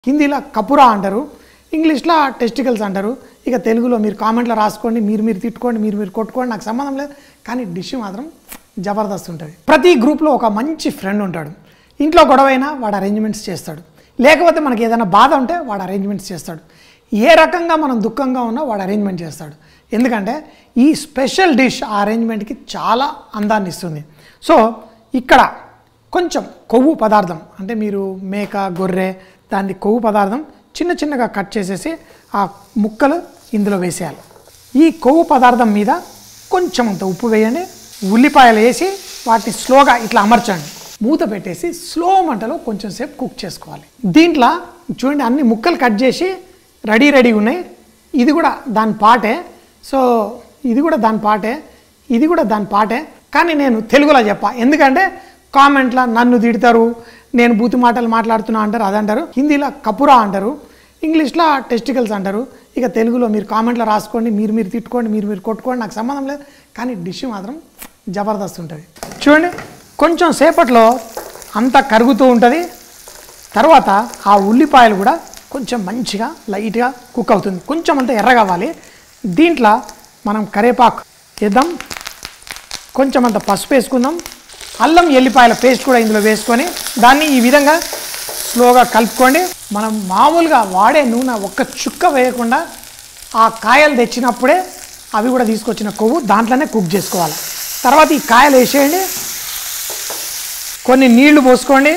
హిందీలో కపురా అంటారు ఇంగ్లీష్లో టెస్టికల్స్ అంటారు ఇక తెలుగులో మీరు కామెంట్లో రాసుకోండి మీరు మీరు తిట్టుకోండి మీరు మీరు కొట్టుకోండి నాకు సంబంధం లేదు కానీ డిష్ మాత్రం జబర్దస్త్ ఉంటుంది ప్రతి గ్రూప్లో ఒక మంచి ఫ్రెండ్ ఉంటాడు ఇంట్లో గొడవైనా వాడు అరేంజ్మెంట్స్ చేస్తాడు లేకపోతే మనకి ఏదైనా బాధ ఉంటే వాడు అరేంజ్మెంట్స్ చేస్తాడు ఏ రకంగా మనం దుఃఖంగా ఉన్నా వాడు అరేంజ్మెంట్ చేస్తాడు ఎందుకంటే ఈ స్పెషల్ డిష్ ఆ అరేంజ్మెంట్కి చాలా అందాన్ని ఇస్తుంది సో ఇక్కడ కొంచెం కొవ్వు పదార్థం అంటే మీరు మేక గొర్రె దాని కొవ్వు పదార్థం చిన్న చిన్నగా కట్ చేసేసి ఆ ముక్కలు ఇందులో వేసేయాలి ఈ కొవ్వు పదార్థం మీద కొంచెం అంత ఉప్పు వేయండి ఉల్లిపాయలు వేసి వాటిని స్లోగా ఇట్లా అమర్చండి మూత పెట్టేసి స్లో మంటలో కొంచెం సేపు కుక్ చేసుకోవాలి దీంట్లో చూడండి అన్ని ముక్కలు కట్ చేసి రెడీ రెడీ ఉన్నాయి ఇది కూడా దాని పాటే సో ఇది కూడా దాని పాటే ఇది కూడా దాని పాటే కానీ నేను తెలుగులో చెప్పా ఎందుకంటే కామెంట్లో నన్ను తిడతారు నేను బూతి మాటలు మాట్లాడుతున్నా అంటారు అదంటారు హిందీలో కపురా అంటారు ఇంగ్లీష్లో టెస్టికల్స్ అంటారు ఇక తెలుగులో మీరు కామెంట్లో రాసుకోండి మీరు మీరు తిట్టుకోండి మీరు మీరు కొట్టుకోండి నాకు సంబంధం లేదు కానీ డిష్ మాత్రం జబర్దస్త్ ఉంటుంది చూడండి కొంచెం సేపట్లో అంతా కరుగుతూ ఉంటుంది తర్వాత ఆ ఉల్లిపాయలు కూడా కొంచెం మంచిగా లైట్గా కుక్ అవుతుంది కొంచెం అంతా ఎర్ర కావాలి దీంట్లో మనం కరేపాకు వేద్దాం కొంచెం అంత పసుపు వేసుకుందాం అల్లం ఎల్లిపాయల పేస్ట్ కూడా ఇందులో వేసుకొని దాన్ని ఈ విధంగా స్లోగా కలుపుకోండి మనం మామూలుగా వాడే నూనె ఒక్క చుక్క వేయకుండా ఆ కాయలు తెచ్చినప్పుడే అవి కూడా తీసుకొచ్చిన కొవ్వు దాంట్లోనే కుక్ చేసుకోవాలి తర్వాత ఈ కాయలు వేసేయండి కొన్ని నీళ్లు పోసుకోండి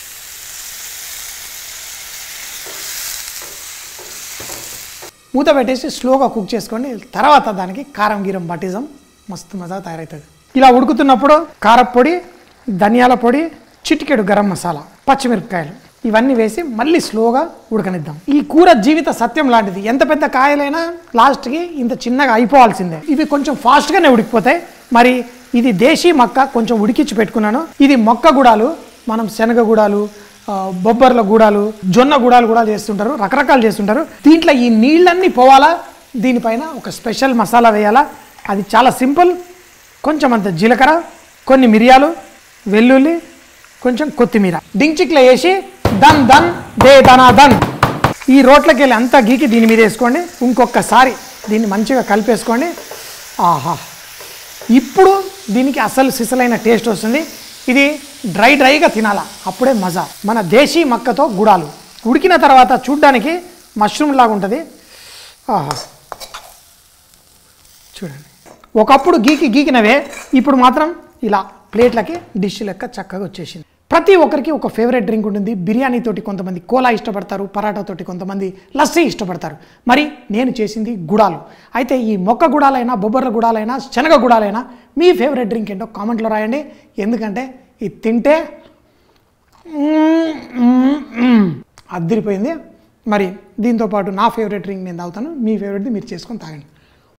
మూత పెట్టేసి స్లోగా కుక్ చేసుకోండి తర్వాత దానికి కారం గీరం పట్టిజం మస్తు మజా తయారవుతుంది ఇలా ఉడుకుతున్నప్పుడు కారపొడి ధనియాల పొడి చిటికెడు గరం మసాలా పచ్చిమిరపకాయలు ఇవన్నీ వేసి మళ్ళీ స్లోగా ఉడకనిద్దాం ఈ కూర జీవిత సత్యం లాంటిది ఎంత పెద్ద కాయలైనా లాస్ట్కి ఇంత చిన్నగా అయిపోవాల్సిందే ఇవి కొంచెం ఫాస్ట్గానే ఉడికిపోతాయి మరి ఇది దేశీ మక్క కొంచెం ఉడికించి పెట్టుకున్నాను ఇది మొక్క గుడాలు మనం శనగ గుడాలు ఆ, బొబ్బర్ల గూడాలు జొన్న గూడాలు కూడా చేస్తుంటారు రకరకాలు చేస్తుంటారు దీంట్లో ఈ నీళ్ళన్నీ పోవాలా దీనిపైన ఒక స్పెషల్ మసాలా వేయాలా అది చాలా సింపుల్ కొంచెం అంత జీలకర్ర కొన్ని మిరియాలు వెల్లుల్లి కొంచెం కొత్తిమీర డించిక్లో వేసి దన్ దన్ దే దనా దన్ ఈ రోట్లకి వెళ్ళి అంతా గీకి దీని మీద వేసుకోండి ఇంకొకసారి దీన్ని మంచిగా కలిపేసుకోండి ఆహా ఇప్పుడు దీనికి అసలు సిసలైన టేస్ట్ వస్తుంది ఇది డ్రై డ్రైగా తినాలా అప్పుడే మజా మన దేశీ మక్కతో గుడాలు ఉడికిన తర్వాత చూడ్డానికి మష్రూమ్ లాగా ఉంటుంది ఆహా చూడండి ఒకప్పుడు గీకి గీకినవే ఇప్పుడు మాత్రం ఇలా ప్లేట్లకి డిష్ లెక్క చక్కగా వచ్చేసింది ప్రతి ఒక్కరికి ఒక ఫేవరెట్ డ్రింక్ ఉంటుంది బిర్యానీ తోటి కొంతమంది కోలా ఇష్టపడతారు పరాటా తోటి కొంతమంది లస్సీ ఇష్టపడతారు మరి నేను చేసింది గుడాలు అయితే ఈ మొక్క గుడాలైనా బొబ్బర్ల గుడాలైనా శనగ గుడాలైనా మీ ఫేవరెట్ డ్రింక్ ఏంటో కామెంట్లో రాయండి ఎందుకంటే ఇది తింటే మ్మ్, మ్మ్, మ్మ్. అద్దరిపోయింది మరి దీంతో పాటు నా ఫేవరెట్ డ్రింక్ నేను తాగుతాను మీ ఫేవరెట్ది మీరు చేసుకొని తాగండి